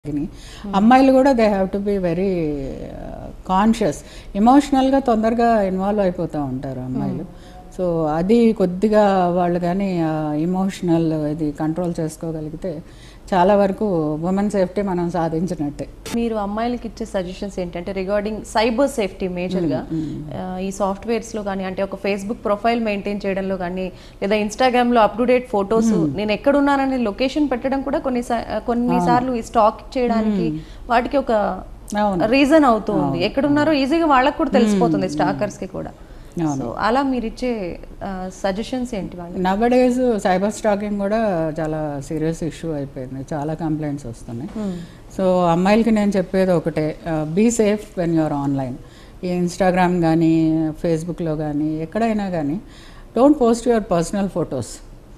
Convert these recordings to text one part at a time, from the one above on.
తగ్గినాయి. అమ్మాయిలు కూడా they have to be very conscious ఎమోషనల్గా తొందరగా ఇన్వాల్వ్ అయిపోతూ ఉంటారు అమ్మాయిలు సో అది కొద్దిగా వాళ్ళు కానీ ఎమోషనల్ ఇది కంట్రోల్ చేసుకోగలిగితే చాలా వరకు ఉమెన్ సేఫ్టీ మనం సాధించినట్టే మీరు అమ్మాయిలకి ఇచ్చే సజెషన్స్ ఏంటంటే రిగార్డింగ్ సైబర్ సేఫ్టీ మేజర్గా ఈ సాఫ్ట్వేర్స్లో కానీ అంటే ఒక ఫేస్బుక్ ప్రొఫైల్ మెయింటైన్ చేయడంలో కానీ లేదా ఇన్స్టాగ్రామ్లో అప్ టు డేట్ ఫొటోస్ నేను ఎక్కడున్నానని లొకేషన్ పెట్టడం కూడా కొన్ని కొన్నిసార్లు ఈ స్టాక్ చేయడానికి వాటికి ఒక అవును రీజన్ అవుతుంది ఎక్కడున్నారో ఈజీగా వాళ్ళకి కూడా తెలిసిపోతుంది స్టాకర్స్కి కూడా సో అలా మీరు ఇచ్చే సజెషన్స్ ఏంటి వాళ్ళు నవడేస్ సైబర్ స్టాకింగ్ కూడా చాలా సీరియస్ ఇష్యూ అయిపోయింది చాలా కంప్లైంట్స్ వస్తున్నాయి సో అమ్మాయిలకి నేను చెప్పేది ఒకటే be safe when you're online ఈ ఇన్స్టాగ్రామ్ కానీ ఫేస్బుక్లో కానీ ఎక్కడైనా కానీ don't post your personal photos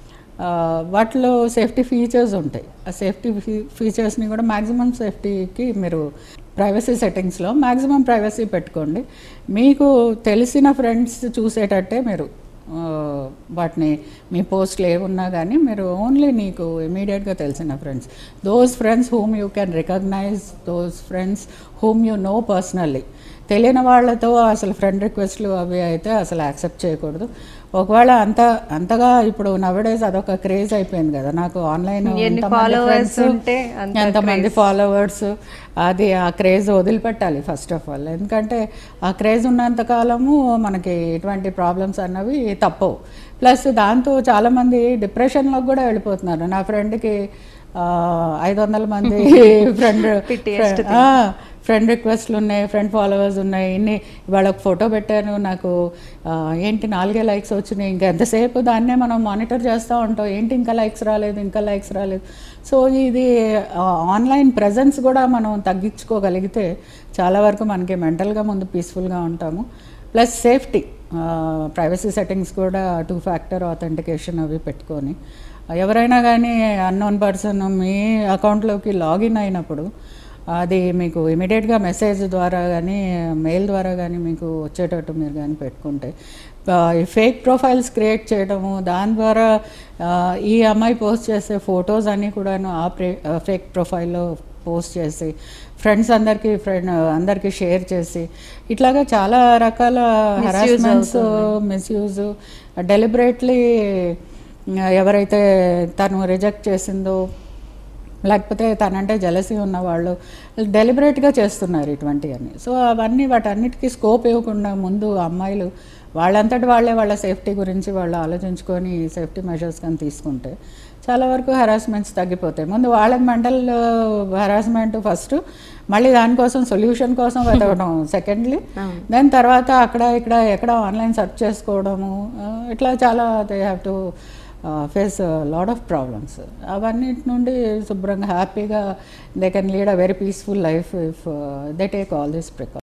వాటిలో సేఫ్టీ ఫీచర్స్ ఉంటాయి ఆ సేఫ్టీ ఫీచర్స్ని కూడా మ్యాక్సిమం సేఫ్టీకి మీరు ప్రైవసీ సెట్టింగ్స్లో మ్యాక్సిమం ప్రైవసీ పెట్టుకోండి మీకు తెలిసిన ఫ్రెండ్స్ చూసేటట్టే మీరు ఆ, వాటిని మీ పోస్ట్లు ఏమున్నా కానీ మీరు ఓన్లీ నీకు ఇమీడియట్గా తెలిసిన friends those friends whom you can recognise those friends whom you know personally తెలియని వాళ్ళతో అసలు ఫ్రెండ్ రిక్వెస్ట్లు అవి అయితే అసలు యాక్సెప్ట్ చేయకూడదు ఒకవేళ అంత అంతగా ఇప్పుడు నవడేస్ అదొక క్రేజ్ అయిపోయింది కదా నాకు ఆన్లైన్ ఎన్ని followers ఉంటే అంత ఎంతమంది ఫాలోవర్స్ అది ఆ క్రేజ్ వదిలిపెట్టాలి ఫస్ట్ ఆఫ్ ఆల్ ఎందుకంటే ఆ క్రేజ్ ఉన్నంత కాలము మనకి ఇటువంటి ప్రాబ్లమ్స్ అన్నవి తప్పవు ప్లస్ దాంతో చాలామంది డిప్రెషన్లోకి కూడా వెళ్ళిపోతున్నారు నా ఫ్రెండ్కి ఐదు వందల మంది ఫ్రెండ్ ఫ్రెండ్ రిక్వెస్ట్లు ఉన్నాయి ఫ్రెండ్ ఫాలోవర్స్ ఉన్నాయి ఇన్ని ఇవాళ ఒక ఫోటో పెట్టాను నాకు ఆ, ఏంటి నాలుగే లైక్స్ వచ్చినాయి ఇంకా ఎంతసేపు దాన్నే మనం మానిటర్ చేస్తూ ఉంటాం ఏంటి ఇంకా లైక్స్ రాలేదు ఇంకా లైక్స్ రాలేదు సో ఇది ఆన్లైన్ ప్రజెన్స్ కూడా మనం తగ్గించుకోగలిగితే చాలా వరకు మనకి మెంటల్గా ముందు పీస్ఫుల్గా ఉంటాము ప్లస్ సేఫ్టీ ప్రైవసీ సెట్టింగ్స్ కూడా టూ ఫ్యాక్టర్ ఆథెంటికేషన్ అవి పెట్టుకొని ఎవరైనా కానీ అన్నోన్ పర్సన్ మీ అకౌంట్లోకి లాగిన్ అయినప్పుడు అది మీకు ఇమీడియట్గా మెసేజ్ ద్వారా కానీ మెయిల్ ద్వారా కానీ మీకు వచ్చేటట్టు మీరు కానీ పెట్టుకుంటే ఆ, ఈ ఫేక్ ప్రొఫైల్స్ క్రియేట్ చేయడము దాని ద్వారా ఆ, ఈ అమ్మాయి పోస్ట్ చేసే ఫొటోస్ అన్నీ కూడాను ఆ ఫేక్ ప్రొఫైల్లో పోస్ట్ చేసి ఫ్రెండ్స్ అందరికీ ఫ్రెండ్ అందరికీ షేర్ చేసి ఇట్లాగా చాలా రకాల హెరాస్మెంట్స్ మిస్యూజ్ డెలిబరేట్లీ ఎవరైతే తను రిజెక్ట్ చేసిందో లేకపోతే తనంటే జలసీ ఉన్న వాళ్ళు డెలిబరేట్గా చేస్తున్నారు ఇటువంటివన్నీ సో అవన్నీ వాటన్నిటికీ స్కోప్ ఇవ్వకుండా ముందు అమ్మాయిలు వాళ్ళంతటి వాళ్ళే వాళ్ళ సేఫ్టీ గురించి వాళ్ళు ఆలోచించుకొని సేఫ్టీ మెజర్స్ కానీ తీసుకుంటే చాలా వరకు హెరాస్మెంట్స్ తగ్గిపోతాయి ముందు వాళ్ళకి మెంటల్ హెరాస్మెంట్ ఫస్ట్ మళ్ళీ దానికోసం సొల్యూషన్ కోసం వెతకడం సెకండ్లీ దెన్ తర్వాత అక్కడ ఇక్కడ ఎక్కడ ఆన్లైన్ సెర్చ్ చేసుకోవడము ఆ, ఇట్లా చాలా they have to face lot of problems అవన్నిటి నుండి శుభ్రంగా హ్యాపీగా they can lead a very peaceful life if they take all this precaution